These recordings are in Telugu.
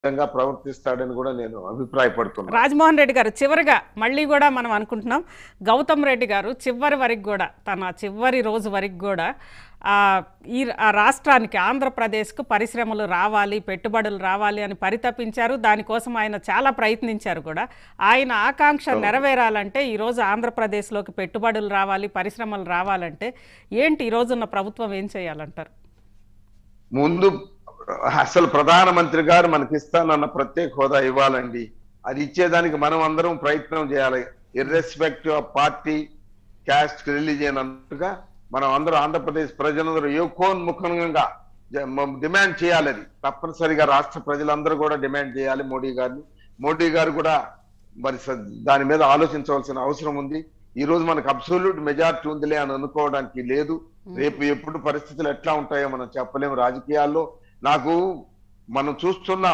విధంగా ప్రవర్తిస్తాడని కూడా నేను అభిప్రాయపడుతున్నాను రాజమోహన్ రెడ్డి గారు చివరిగా మళ్ళీ కూడా మనం అనుకుంటున్నాం గౌతమ్ రెడ్డి గారు చివరి వరకు కూడా తన చివరి రోజు వరకు కూడా ఆ, ఈ ఆ రాష్ట్రానికి ఆంధ్రప్రదేశ్కు పరిశ్రమలు రావాలి పెట్టుబడులు రావాలి అని పరితపించారు దానికోసం ఆయన చాలా ప్రయత్నించారు కూడా ఆయన ఆకాంక్ష నెరవేరాలంటే ఈరోజు ఆంధ్రప్రదేశ్లోకి పెట్టుబడులు రావాలి పరిశ్రమలు రావాలంటే ఏంటి ఈ రోజున్న ప్రభుత్వం ఏం చేయాలంటారు ముందు అసలు ప్రధానమంత్రి గారు మనకి ఇస్తానన్న ప్రత్యేక హోదా ఇవ్వాలండి అది ఇచ్చేదానికి మనం అందరం ప్రయత్నం చేయాలి irrespective of party caste religion అన్నట్టుగా మనం అందరూ ఆంధ్రప్రదేశ్ ప్రజలందరూ యోకోన్ముఖంగా జ- మ- డిమాండ్ చేయాలి అది తప్పనిసరిగా రాష్ట్ర ప్రజలందరూ కూడా డిమాండ్ చేయాలి మోడీ గారిని మోడీ గారు కూడా మరి స- దాని మీద ఆలోచించవలసిన అవసరం ఉంది ఈ రోజు మనకు అబ్సల్యూట్ మెజారిటీ ఉందిలే అని అనుకోవడానికి లేదు రేపు ఎప్పుడు పరిస్థితులు ఎట్లా ఉంటాయో మనం చెప్పలేము రాజకీయాల్లో నాకు మనం చూస్తున్నాం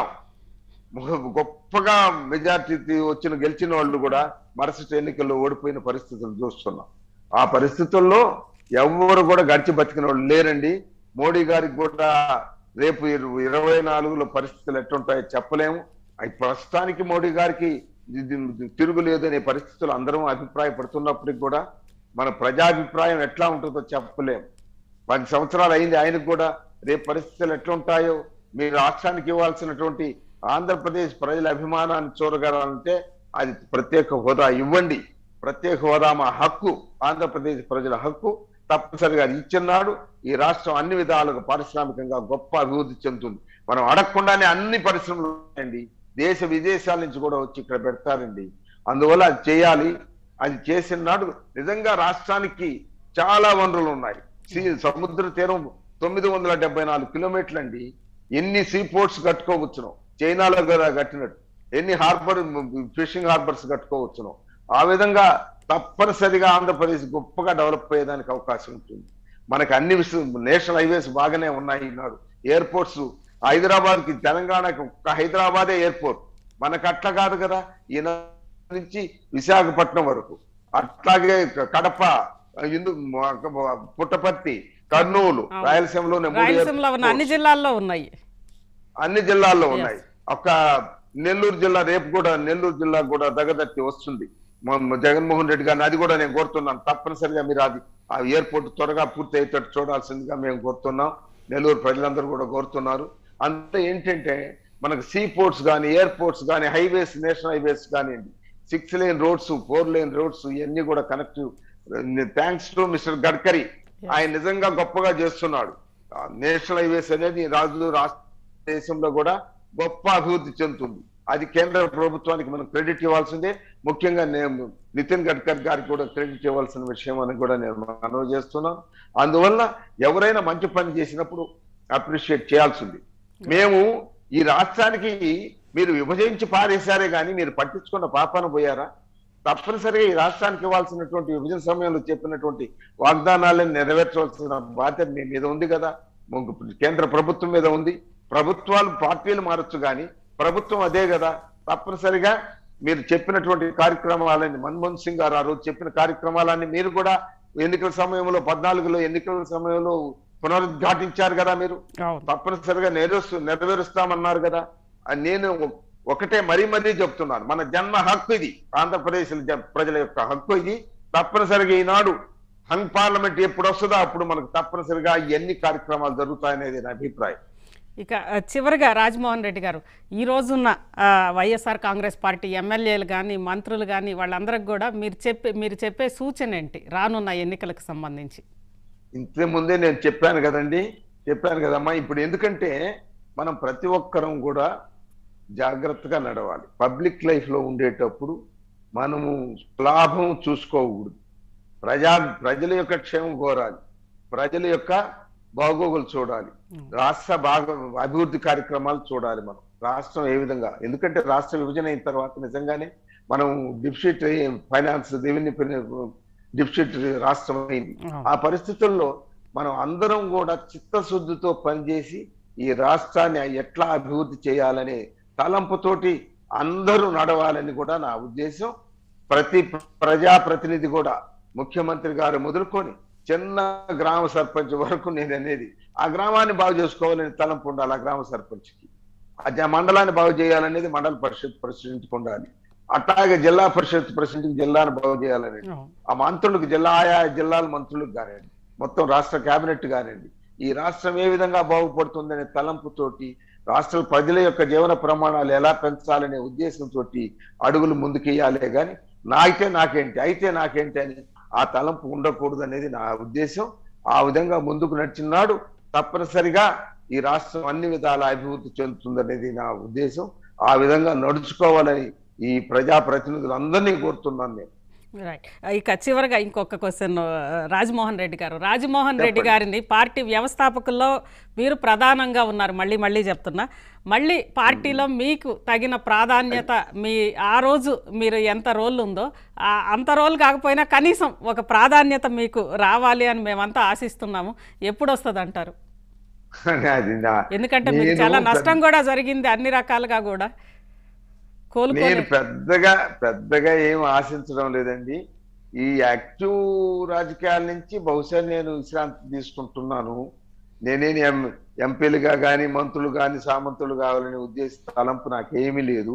గొప్పగా మెజార్టీ వచ్చిన గెలిచిన వాళ్ళు కూడా మరుసటి ఎన్నికల్లో ఓడిపోయిన పరిస్థితులు చూస్తున్నాం ఆ పరిస్థితుల్లో ఎవరు కూడా గడిచి బతికిన వాళ్ళు లేరండి మోడీ గారికి కూడా రేపు ఇరు- ఇరవై నాలుగులో పరిస్థితులు ఎట్లుంటాయో చెప్పలేము అవి ప్రస్తుతానికి మోడీ గారికి ఇది తిరుగులేదు అనే పరిస్థితులు అందరం అభిప్రాయపడుతున్నప్పటికి కూడా మన ప్రజాభిప్రాయం ఎట్లా ఉంటుందో చెప్పలేము పది సంవత్సరాలు అయింది ఆయనకు కూడా రేపు పరిస్థితులు ఎట్లుంటాయో మీ రాష్ట్రానికి ఇవ్వాల్సినటువంటి ఆంధ్రప్రదేశ్ ప్రజల అభిమానాన్ని చూడగలంటే అది ప్రత్యేక హోదా ఇవ్వండి ప్రత్యేక హోదా మా హక్కు ఆంధ్రప్రదేశ్ ప్రజల హక్కు తప్పనిసరిగా అది ఇచ్చినాడు ఈ రాష్ట్రం అన్ని విధాలుగా పారిశ్రామికంగా గొప్ప అభివృద్ధి చెందుతుంది మనం అడగకుండానే అన్ని పరిశ్రమలు ఉన్నాయండి దేశ విదేశాల నుంచి కూడా వచ్చి ఇక్కడ పెడతారండి అందువల్ల అది చేయాలి అది చేసిన నాడు నిజంగా రాష్ట్రానికి చాలా వనరులు ఉన్నాయి సీ- సముద్ర తీరం తొమ్మిది వందల డెబ్బై నాలుగు కిలోమీటర్లు అండి ఎన్ని సీ పోర్ట్స్ కట్టుకోవచ్చును చైనాలో కదా కట్టినట్టు ఎన్ని హార్బర్ ఫిషింగ్ హార్బర్స్ కట్టుకోవచ్చును ఆ విధంగా తప్పనిసరిగా ఆంధ్రప్రదేశ్ గొప్పగా డెవలప్ అయ్యేదానికి అవకాశం ఉంటుంది మనకి అన్ని నేషనల్ హైవేస్ బాగానే ఉన్నాయి ఈనాడు ఎయిర్పోర్ట్స్ హైదరాబాద్ కి తెలంగాణకి ఒక్క హైదరాబాదే ఎయిర్పోర్ట్ మనకు అట్లా కాదు కదా ఈయన నుంచి విశాఖపట్నం వరకు అట్లాగే కడప ఇందు పుట్టపర్తి కర్నూలు అవును. రాయలసీమలోనే మూడు రాయలసీమలో ఉన్న అన్ని airports. జిల్లాల్లో ఉన్నాయి అన్ని జిల్లాల్లో ఉన్నాయి ఒక నెల్లూరు జిల్లా రేపు కూడా నెల్లూరు జిల్లా కూడా దగదట్టి వస్తుంది మ- జగన్మోహన్ రెడ్డి గారిని అది కూడా నేను కోరుతున్నాను తప్పనిసరిగా మీరు అది ఆ ఎయిర్పోర్ట్ త్వరగా పూర్తి అయ్యేటట్టు చూడాల్సిందిగా మేము కోరుతున్నాం నెల్లూరు ప్రజలందరూ కూడా కోరుతున్నారు అంతే ఏంటంటే మనకు సీ పోర్ట్స్ కానీ ఎయిర్పోర్ట్స్ కానీ హైవేస్ నేషనల్ హైవేస్ కానివ్వండి six lane roads four lane roads ఇవన్నీ కూడా connective thanks to mister Gadkari ఆయన నిజంగా గొప్పగా చేస్తున్నాడు నేషనల్ హైవేస్ అనేది రాజులు రాష్ట్ర దేశంలో కూడా గొప్ప అభివృద్ధి చెందుతుంది అది కేంద్ర ప్రభుత్వానికి మనం క్రెడిట్ ఇవ్వాల్సిందే ముఖ్యంగా నేను నితిన్ గడ్కరీ గారికి కూడా క్రెడిట్ ఇవ్వాల్సిన విషయం అని కూడా నేను మనవి చేస్తున్నాను అందువల్ల ఎవరైనా మంచి పని చేసినప్పుడు అప్రిషియేట్ చేయాల్సింది మేము ఈ రాష్ట్రానికి మీరు విభజించి పారేశారే కానీ మీరు పట్టించుకున్న పాపాన పోయారా తప్పనిసరిగా ఈ రాష్ట్రానికి ఇవ్వాల్సినటువంటి విభజన సమయంలో చెప్పినటువంటి వాగ్దానాలను నెరవేర్చవలసిన బాధ్యత మీ మీద ఉంది కదా మొగ్గు- కేంద్ర ప్రభుత్వం మీద ఉంది ప్రభుత్వాలు పార్టీలు మారచ్చు కానీ ప్రభుత్వం అదే కదా తప్పనిసరిగా మీరు చెప్పినటువంటి కార్యక్రమాలన్నీ మన్మోహన్ సింగ్ గారు ఆ రోజు చెప్పిన కార్యక్రమాలన్నీ మీరు కూడా ఎన్నికల సమయంలో పద్నాలుగులో ఎన్నికల సమయంలో పునరుద్ఘాటించారు కదా మీరు అవును తప్పనిసరిగా నెరవేరుస్తూ నెరవేరుస్తామన్నారు కదా అని నేను ఒకటే మరీ మరీ చెప్తున్నాను మన జన్మ హక్కు ఇది ఆంధ్రప్రదేశ్ జ- ప్రజల యొక్క హక్కు ఇది తప్పనిసరిగా ఈనాడు హంగ్ పార్లమెంట్ ఎప్పుడు వస్తుందో అప్పుడు మనకు తప్పనిసరిగా ఎన్ని కార్యక్రమాలు జరుగుతాయనేది నా అభిప్రాయం ఇక ఆ, చివరిగా రాజమోహన్ రెడ్డి గారు ఈ రోజున్న ఆ, వైఎస్ఆర్ కాంగ్రెస్ పార్టీ ఎమ్మెల్యేలు కానీ మంత్రులు కానీ వాళ్ళందరికి కూడా మీరు చెప్పే మీరు చెప్పే సూచన ఏంటి రానున్న ఎన్నికలకు సంబంధించి ఇంతే ముందే నేను చెప్పాను కదండి చెప్పాను కదమ్మా ఇప్పుడు ఎందుకంటే మనం ప్రతి ఒక్కరం కూడా జాగ్రత్తగా నడవాలి పబ్లిక్ లైఫ్ లో ఉండేటప్పుడు మనము లాభం చూసుకోకూడదు ప్రజా ప్రజల యొక్క క్షేమం కోరాలి ప్రజల యొక్క బాగోగులు చూడాలి రాష్ట్ర బాగ అభివృద్ధి కార్యక్రమాలు చూడాలి మనం రాష్ట్రం ఏ విధంగా ఎందుకంటే రాష్ట్ర విభజన అయిన తర్వాత నిజంగానే మనం డిఫిసిట్ ఫైనాన్స్ రెవెన్యూ డిఫిసిట్ రాష్ట్రం అయింది ఆ పరిస్థితుల్లో మనం అందరం కూడా చిత్తశుద్ధితో పనిచేసి ఈ రాష్ట్రాన్ని ఎట్లా అభివృద్ధి చేయాలనే తలంపుతోటి అందరూ నడవాలని కూడా నా ఉద్దేశం ప్రతి ప్రజాప్రతినిధి కూడా ముఖ్యమంత్రి గారు మొదలుకొని చిన్న గ్రామ సర్పంచ్ వరకు నేను అనేది ఆ గ్రామాన్ని బాగు చేసుకోవాలని తలంపు ఉండాలి ఆ గ్రామ సర్పంచ్కి అది ఆ మండలాన్ని బాగు చేయాలనేది మండల పరిషత్ ప్రెసిడెంట్కి ఉండాలి అట్లాగే జిల్లా పరిషత్ ప్రెసిడెంట్ జిల్లాను బాగు చేయాలనేది అవును. ఆ మంత్రులకు జిల్లా ఆయా జిల్లాల మంత్రులకు కానివ్వండి మొత్తం రాష్ట్ర కేబినెట్ కానివ్వండి ఈ రాష్ట్రం ఏ విధంగా బాగుపడుతుందనే తలంపుతోటి రాష్ట్ర ప్రజల యొక్క జీవన ప్రమాణాలు ఎలా పెంచాలనే ఉద్దేశంతో అడుగులు ముందుకేయాలే గాని నాకే నాకేంటి అయితే నాకేంటి అని ఆ తలంపు ఉండకూడదు అనేది నా ఉద్దేశం ఆ విధంగా ముందుకు నడిచినాడు తప్పనిసరిగా ఈ రాష్ట్రం అన్ని విధాల అభివృద్ధి చెందుతుందనేది నా ఉద్దేశం ఆ విధంగా నడుచుకోవాలని ఈ ప్రజాప్రతినిధులందరినీ కోరుతున్నాను నేను రైట్ ఇక చివరిగా ఇంకొక క్వశ్చన్ రాజమోహన్ రెడ్డి గారు రాజమోహన్ రెడ్డి చెప్పండి. గారిని పార్టీ వ్యవస్థాపకుల్లో మీరు ప్రధానంగా ఉన్నారు మళ్ళీ మళ్ళీ చెప్తున్నా మళ్ళీ పార్టీలో మీకు తగిన ప్రాధాన్యత మీ ఆ రోజు మీరు ఎంత రోల్ ఉందో ఆ అంత రోల్ కాకపోయినా కనీసం ఒక ప్రాధాన్యత మీకు రావాలి అని మేమంతా ఆశిస్తున్నాము ఎప్పుడు వస్తుంది అంటారు అది నా ఎందుకంటే మీకు నేను చాలా పెద్ద- నష్టం కూడా జరిగింది అన్ని రకాలుగా కూడా నేను కోలుకోలే పెద్దగా పెద్దగా ఏం ఆశించడం లేదండి ఈ యాక్టివ్ రాజకీయాల నుంచి బహుశా నేను విశ్రాంతి తీసుకుంటున్నాను నేనేం ఎం ఎంపీలుగా కానీ మంత్రులు కానీ సామంతులు కావాలనే ఉద్దేశ తలంపు నాకేమీ లేదు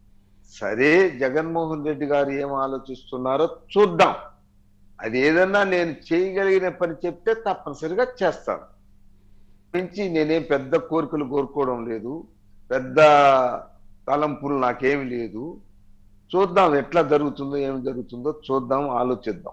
సరే జగన్మోహన్ రెడ్డి గారు ఏం ఆలోచిస్తున్నారో చూద్దాం అది ఏదన్నా నేను చేయగలిగిన పని చెప్తే తప్పనిసరిగా చేస్తాను నుంచి నేనేం పెద్ద కోరికలు కోరుకోవడం లేదు పెద్ద తలంపులు నాకేమి లేదు చూద్దాం ఎట్లా జరుగుతుందో ఏమి జరుగుతుందో చూద్దాం ఆలోచిద్దాం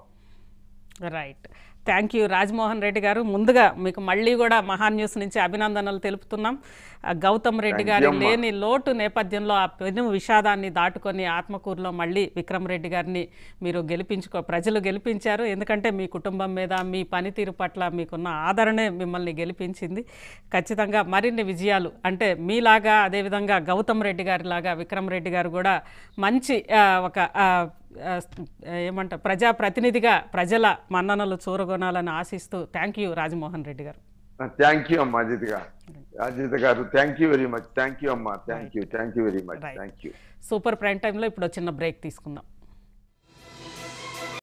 right thank you Rajamohan Reddy garu ముందుగా మీకు మళ్ళీ కూడా మహా న్యూస్ నుంచి అభినందనలు తెలుపుతున్నాం ఆ, గౌతమ్ రెడ్డి Thank గారి you, అమ్మా. లేని లోటు నేపథ్యంలో ఆ పెను విషాదాన్ని దాటుకొని ఆత్మకూరులో మళ్ళీ విక్రమ్ రెడ్డి గారిని మీరు గెలిపించుకో ప్రజలు గెలిపించారు ఎందుకంటే మీ కుటుంబం మీద మీ పనితీరు పట్ల మీకున్న ఆదరణే మిమ్మల్ని గెలిపించింది ఖచ్చితంగా మరిన్ని విజయాలు అంటే మీలాగా అదేవిధంగా గౌతమ్ రెడ్డి గారి లాగా విక్రమ్ రెడ్డి గారు కూడా మంచి ఆ, ఒక ఆ, ఆ, ఏమంటారు ప్రజాప్రతినిధిగా ప్రజల మన్ననలు చూరగొనాలని ఆశిస్తూ థ్యాంక్ యూ రాజమోహన్ రెడ్డి గారు థ్యాంక్ యూ అమ్మా Ajit garu Ajit garu thank you very much thank you అమ్మా thank you thank you very much Right. Thank you super prime టైంలో ఇప్పుడు ఒక చిన్న బ్రేక్ తీసుకుందాం